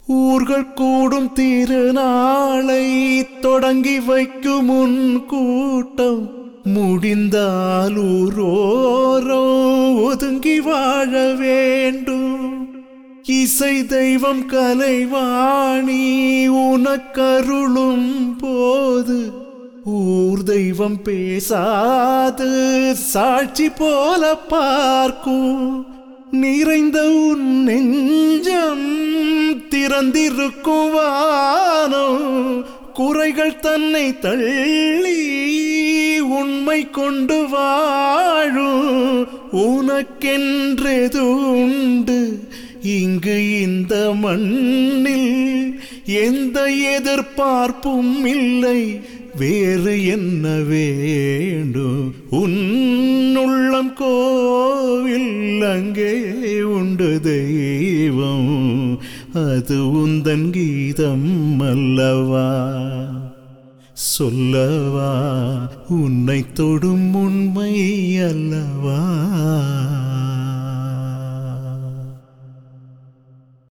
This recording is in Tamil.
ஊர்கள் கூடும் திருநாளை தொடங்கி வைக்கும் உன் கூட்டம் முடிந்தால் ஊரோரோ ஒதுங்கி வாழ வேண்டும் இசை தெய்வம் கலைவாணி உனக்கருளும் போது ஊர் தெய்வம் பேசாது சாட்சி போல பார்க்கும் நிறைந்த உன் நெஞ்சம் திறந்திருக்கும் வானம் குறைகள் தன்னை தள்ளி உண்மை கொண்டு வாழும் உனக்கென்றெது உண்டு இங்கு இந்த மண்ணில் எந்த எதிர்பார்ப்பும் இல்லை வேறு என்ன வேண்டும் உன்னுள்ளம் கோவில் அங்கே உண்டு தெய்வம் அது உந்தன் கீதம் அல்லவா சொல்லவா உன்னை தொடும் உண்மை அல்லவா